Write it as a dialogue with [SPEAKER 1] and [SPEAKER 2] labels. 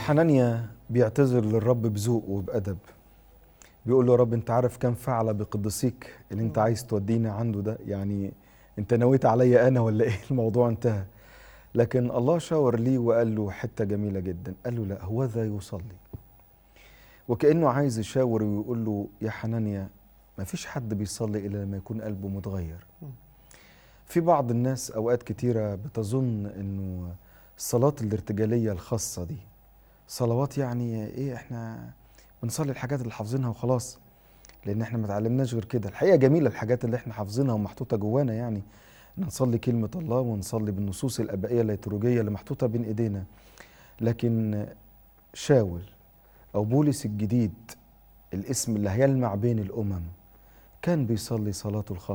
[SPEAKER 1] حنانيا بيعتذر للرب بذوق وبأدب بيقول له يا رب انت عارف كم فعل بقدسيك اللي انت عايز تودينا عنده ده يعني انت نويت عليا انا ولا ايه الموضوع انتهى لكن الله شاور ليه وقال له حته جميله جدا قال له لا هو ذا يصلي وكانه عايز يشاور ويقول له يا حنانيا ما فيش حد بيصلي الا لما يكون قلبه متغير في بعض الناس اوقات كتيره بتظن انه الصلاه الارتجاليه الخاصه دي صلوات يعني ايه احنا بنصلي الحاجات اللي حافظينها وخلاص لان احنا ما اتعلمناش غير كده الحقيقه جميله الحاجات اللي احنا حافظينها ومحطوطه جوانا يعني نصلي كلمه الله ونصلي بالنصوص الابائيه الليتورجيه اللي محطوطه بين ايدينا لكن شاول او بولس الجديد الاسم اللي هيلمع بين الامم كان بيصلي صلاته الخاصه